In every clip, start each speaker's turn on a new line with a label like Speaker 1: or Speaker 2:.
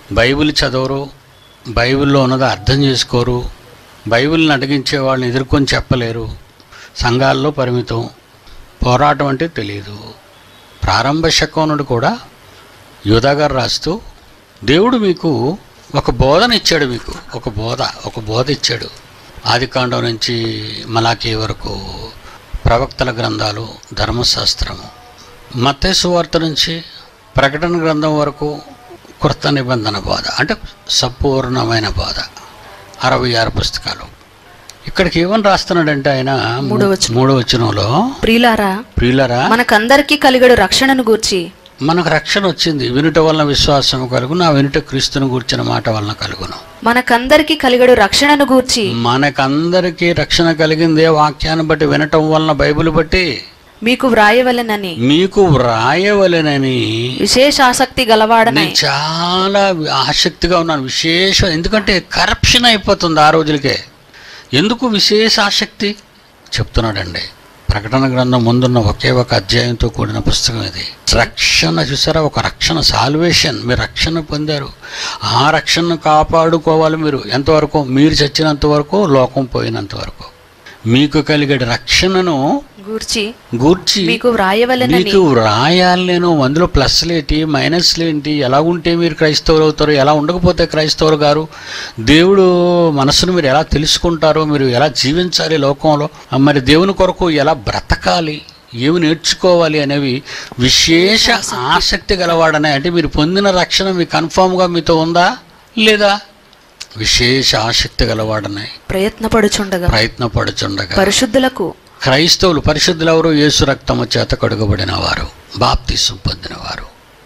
Speaker 1: Bible చదవరు బైబిల్లో ఉన్నది అర్థం చేసుకోరు బైబిల్ని అడిగించే వాళ్ళని ఎదుర్కొని చెప్పలేరు సంఘాల్లో పరిమితం పోరాటం అంటే తెలియదు ప్రారంభ శకోనుడు కూడా యోధా గారు రాస్తూ దేవుడు మీకు ఒక బోధన ఇచ్చాడు మీకు ఒక బోధ ఒక బోధ ఇచ్చాడు ఆదికాండం నుంచి మలాఖీ వరకు ప్రవక్తల గ్రంథాలు ధర్మశాస్త్రము మత్తయి వార్త నుంచి ప్రకటన గ్రంథం వరకు కృత నిబంధన బోధ అంటే సంపూర్ణమైన బోధ అరవై ఆరు పుస్తకాలు ఇక్కడికి ఏమని రాస్తున్నాడంటే ఆయన
Speaker 2: మూడో వచనం.
Speaker 1: మూడో వచనంలో
Speaker 2: ప్రియులారా
Speaker 1: ప్రియులరా
Speaker 2: మనకందరికీ కలిగడు రక్షణను గూర్చి
Speaker 1: మనకు రక్షణ వచ్చింది వినుట వలన విశ్వాసం కలుగును ఆ వినుట క్రీస్తును కూర్చిన మాట వలన కలుగును
Speaker 2: మనకందరికీ కలిగడు రక్షణను గూర్చి
Speaker 1: మనకందరికీ రక్షణ కలిగిందే వాక్యాన్ని బట్టి వినటం వలన బైబిల్ బట్టి
Speaker 2: మీకు వ్రాయవలెనని
Speaker 1: మీకు వ్రాయవలెనని
Speaker 2: విశేష ఆసక్తి గలవాడనై
Speaker 1: నేను చాలా ఆసక్తిగా ఉన్నాను విశేష ఎందుకంటే కరప్షన్ అయిపోతుంది ఆ రోజులకే ఎందుకు విశేష ఆసక్తి చెప్తున్నాడండి ప్రకటన గ్రంథం ముందున్న ఒకే ఒక అధ్యాయంతో కూడిన పుస్తకం ఇది రక్షణ చూసారా ఒక రక్షణ సాల్వేషన్ మీరు రక్షణ పొందారు ఆ రక్షణను కాపాడుకోవాలి మీరు ఎంతవరకు మీరు చచ్చినంత వరకు లోకం పోయినంత వరకు మీకు కలిగే రక్షణను
Speaker 2: గూర్చి
Speaker 1: గూర్చి
Speaker 2: మీకు వ్రాయవలెనని
Speaker 1: మీకు రాయాలి నేను అందులో ప్లస్లు ఏంటి మైనస్లు ఏంటి ఎలా ఉంటే మీరు క్రైస్తవులు అవుతారు ఎలా ఉండకపోతే క్రైస్తవులు గారు దేవుడు మనసును మీరు ఎలా తెలుసుకుంటారో మీరు ఎలా జీవించాలి లోకంలో ఆ మరి దేవుని కొరకు ఎలా బ్రతకాలి ఏమి నేర్చుకోవాలి అనేవి విశేష ఆసక్తి గలవాడనే అంటే మీరు పొందిన రక్షణ మీ కన్ఫామ్గా మీతో ఉందా లేదా విశేష ఆసక్తి గలవాడనే
Speaker 2: ప్రయత్నపడుచుండగా
Speaker 1: ప్రయత్నపడుచుండగా
Speaker 2: పరిశుద్ధులకు
Speaker 1: క్రైస్తవులు పరిశుద్ధులు ఎవరు యేసు రక్తము చేత కడుగబడిన వారు బాప్తిసం పొందిన వారు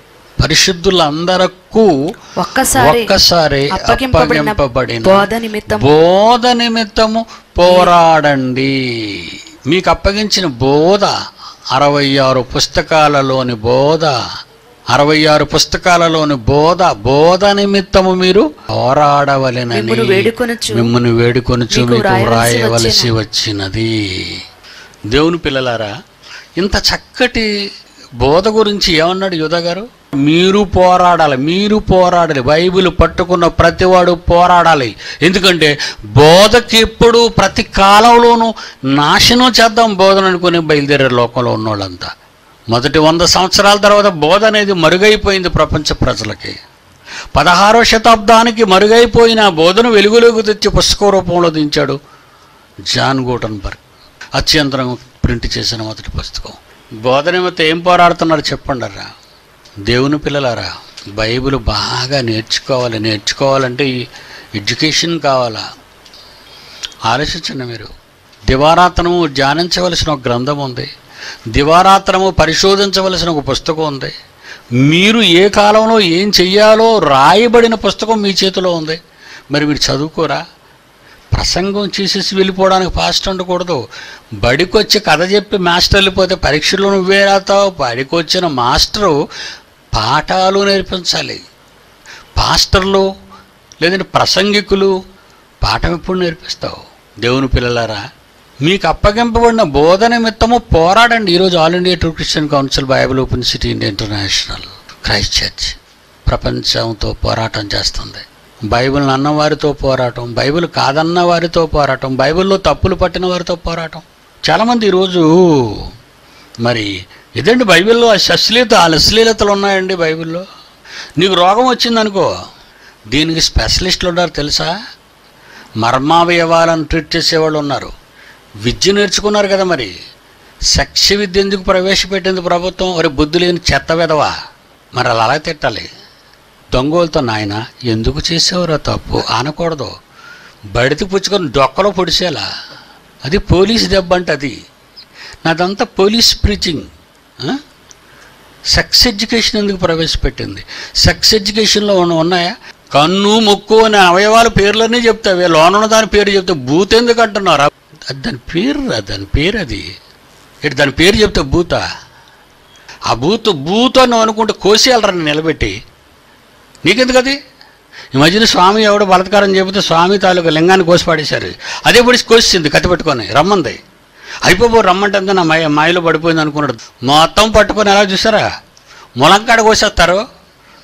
Speaker 1: పరిశుద్ధులందరకు
Speaker 2: ఒక్కసారి
Speaker 1: ఒక్కసారి
Speaker 2: అప్పగింపబడిన
Speaker 1: అప్పగింపబడిన
Speaker 2: బోధ నిమిత్తం
Speaker 1: బోధ నిమిత్తము పోరాడండి మీకు అప్పగించిన బోధ అరవై ఆరు పుస్తకాలలోని బోధ అరవై ఆరు పుస్తకాలలోని బోధ బోధ నిమిత్తము మీరు పోరాడవలెనని
Speaker 2: మిమ్మును వేడుకొనుచు
Speaker 1: మిమ్మల్ని వేడుకొనుచు
Speaker 2: మీకు
Speaker 1: మీకు
Speaker 2: వ్రాయవలసి
Speaker 1: వ్రాయవలసి వచ్చినది దేవుని పిల్లలారా ఇంత చక్కటి బోధ గురించి ఏమన్నాడు యుధ గారు మీరు పోరాడాలి మీరు పోరాడాలి బైబిల్ పట్టుకున్న ప్రతివాడు పోరాడాలి ఎందుకంటే బోధకి ఎప్పుడు ప్రతి కాలంలోనూ నాశనం చేద్దాం బోధన అనుకుని బయలుదేరే లోకంలో ఉన్నోళ్ళంతా మొదటి వంద సంవత్సరాల తర్వాత బోధ అనేది మరుగైపోయింది ప్రపంచ ప్రజలకి పదహారో శతాబ్దానికి మరుగైపోయిన ఆ బోధను వెలుగులోకి తెచ్చి పుస్తక రూపంలో దించాడు జాన్ గూటన్బర్గ్ అత్యంతరం ప్రింట్ చేసిన మొదటి పుస్తకం బోధ నిమిత్తం ఏం పోరాడుతున్నారు చెప్పండి రా దేవుని పిల్లలారా బైబిల్ బాగా నేర్చుకోవాలి నేర్చుకోవాలంటే ఈ ఎడ్యుకేషన్ కావాలా ఆలోచించండి మీరు దివారాత్రము ధ్యానించవలసిన ఒక గ్రంథం ఉంది దివారాత్రము పరిశోధించవలసిన ఒక పుస్తకం ఉంది మీరు ఏ కాలంలో ఏం చెయ్యాలో రాయబడిన పుస్తకం మీ చేతిలో ఉంది మరి మీరు చదువుకోరా ప్రసంగం చేసేసి వెళ్ళిపోవడానికి ఫాస్ట్ ఉండకూడదు బడికి వచ్చి కథ చెప్పి మాస్టర్ వెళ్ళిపోతే పరీక్షలో నువ్వే రాతావు బడికి వచ్చిన మాస్టరు పాఠాలు నేర్పించాలి పాస్టర్లు లేదంటే ప్రసంగికులు పాఠం ఎప్పుడు నేర్పిస్తావు దేవుని పిల్లలారా మీకు అప్పగింపబడిన బోధ నిమిత్తము పోరాడండి ఈరోజు all India to Christian council Bible open city India international Christ church ప్రపంచంతో పోరాటం చేస్తుంది బైబిల్ అన్న వారితో పోరాటం బైబిల్ కాదన్న వారితో పోరాటం బైబిల్లో తప్పులు పట్టిన వారితో పోరాటం చాలామంది ఈరోజు మరి ఇదండి బైబిల్లో అశ్లీలత అశ్లీలతలు ఉన్నాయండి బైబిల్లో నీకు రోగం వచ్చిందనుకో దీనికి స్పెషలిస్టులు ఉన్నారు తెలుసా మర్మావయవాలను ట్రీట్ చేసేవాళ్ళు ఉన్నారు విద్య నేర్చుకున్నారు కదా మరి సెక్స్ విద్య ఎందుకు ప్రవేశపెట్టింది ప్రభుత్వం మరి బుద్ధి లేని చెత్త విధవా మరి అలా అలా తిట్టాలి దొంగలతో నాయన ఎందుకు చేసేవారో తప్పు అనకూడదు బడితి పుచ్చుకొని డొక్కలో పొడిచేలా అది పోలీస్ దెబ్బ అంటే అది నాదంతా పోలీస్ ప్రీచింగ్ సెక్స్ ఎడ్యుకేషన్ ఎందుకు ప్రవేశపెట్టింది సెక్స్ ఎడ్యుకేషన్లో ఉన్న ఉన్నాయా కన్ను ముక్కు అనే అవయవాల పేర్లన్నీ చెప్తావే లోన ఉన్న దాని పేరు చెప్తే బూత్ ఎందుకు అంటున్నారు అది దాని పేరు రా, దాని పేరు అది ఇటు దాని పేరు చెప్తే బూత ఆ బూత్ బూత్ అని అనుకుంటే కోసేయాలరా నిలబెట్టి నీకెందుకు అది ఈ మధ్యన స్వామి ఎవడో బలత్కారం చెబితే స్వామి తాలూకా లింగాన్ని కోసి పాడేశారు అదే పొడిచి కోసింది కత్తి పట్టుకొని రమ్మంది అయిపోబో రమ్మంటే నా మాయ మాయలో పడిపోయింది అనుకున్నాడు మొత్తం పట్టుకొని ఎలా చూసారా ములంకాడ కోసేస్తారు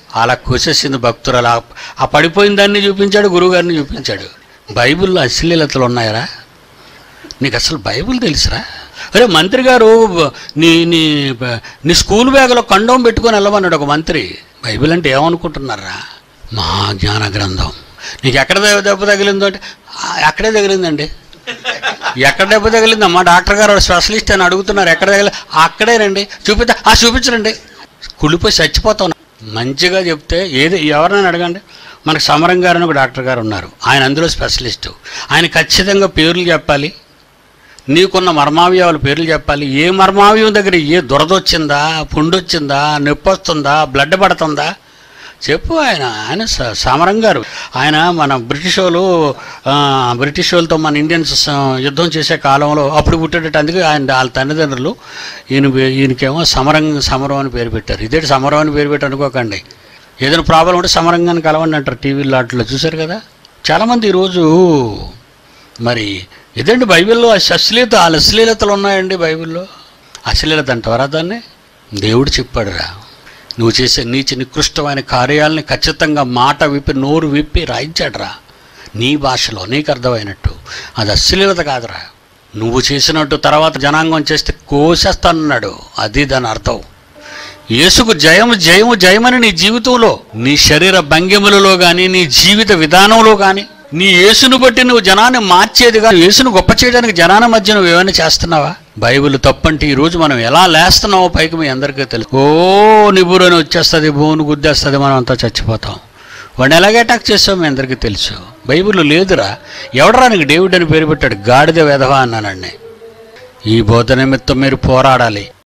Speaker 1: అలా కోసేసింది భక్తురాలు ఆ- ఆ పడిపోయిన దాన్ని చూపించాడు గురువుగారిని చూపించాడు బైబిల్లో అశ్లీలతలు ఉన్నాయరా నీకు అసలు బైబిల్ తెలుసురా అరే మంత్రి గారు నీ నీ నీ స్కూల్ బ్యాగ్లో కండోం పెట్టుకొని వెళ్ళమన్నాడు ఒక మంత్రి బైబిల్ అంటే ఏమనుకుంటున్నారా మహా జ్ఞాన గ్రంథం నీకు ఎక్కడ దెబ్బ దెబ్బ తగిలిందో అంటే "ఆ, అక్కడే తగిలిందండి ఎక్కడ దెబ్బ తగిలిందమ్మా డాక్టర్ గారు స్పెషలిస్ట్ అని అడుగుతున్నారు ఎక్కడ తగిలి అక్కడే రండి చూపిద్దా ఆ చూపించరండి కుళ్ళిపోయి చచ్చిపోతాం మంచిగా చెప్తే ఏది ఎవరైనా అడగండి మనకు సమరం గారు అని ఒక డాక్టర్ గారు ఉన్నారు ఆయన అందులో స్పెషలిస్టు ఆయన ఖచ్చితంగా పేర్లు చెప్పాలి నీకున్న మర్మావయవాల పేర్లు చెప్పాలి ఏ మర్మావయం దగ్గర ఏ దురదొచ్చిందా పుండొచ్చిందా నొప్పి వస్తుందా బ్లడ్ పడుతుందా చెప్పు ఆయన ఆయన స- సమరం గారు ఆయన మన బ్రిటిష్ వాళ్ళు ఆ, బ్రిటిష్ వాళ్ళతో మన ఇండియన్స్ స- యుద్ధం చేసే కాలంలో అప్పుడు పుట్టేటట్టు అందుకే ఆయన వాళ్ళ తల్లిదండ్రులు ఈయన పే- ఈయనకేమో సమరం సమరం అని పేరు పెట్టారు ఇదే సమరం అని పేరు పెట్టి అనుకోకండి ఏదైనా ప్రాబ్లం ఉంటే సమరంగాన్ని కలవండి అంటారు టీవీలో వాటిలో చూశారు కదా చాలామంది ఈరోజు మరి ఇదండి బైబిల్లో అశ్- అశ్లీలత వాళ్ళ అశ్లీలతలు ఉన్నాయండి బైబిల్లో అశ్లీలత అంటారా దాన్ని దేవుడు చెప్పాడురా నువ్వు చేసే నీచి నికృష్టమైన కార్యాలని ఖచ్చితంగా మాట విప్పి నోరు విప్పి రాయించాడురా నీ భాషలో నీకు అర్థమైనట్టు అది అశ్లీలత కాదురా నువ్వు చేసినట్టు తర్వాత జనాంగం చేస్తే కోసేస్తానన్నాడు అది దాని అర్థం యేసుకు జయము జయము జయమని నీ జీవితంలో నీ శరీర భంగిములలో కానీ నీ జీవిత విధానంలో కానీ నీ యేసును బట్టి నువ్వు జనాన్ని మార్చేదిగా యేసును గొప్ప చేయడానికి జనాల మధ్య నువ్వు ఏమైనా చేస్తున్నావా బైబిల్ తప్పంటే ఈ రోజు మనం ఎలా లేస్తున్నావో పైకి మీ అందరికీ తెలుసు ఓ నిబురని వచ్చేస్తుంది భూమిని గుద్దేస్తుంది మనం అంతా చచ్చిపోతాం వాడిని ఎలాగ అటాక్ చేస్తావు మీ అందరికీ తెలుసు బైబిల్లో లేదురా ఎవడరా నీకు డేవిడ్ అని పేరు పెట్టాడు గాడిద వెధవా అన్నానండి ఈ బోధ నిమిత్తం మీరు పోరాడాలి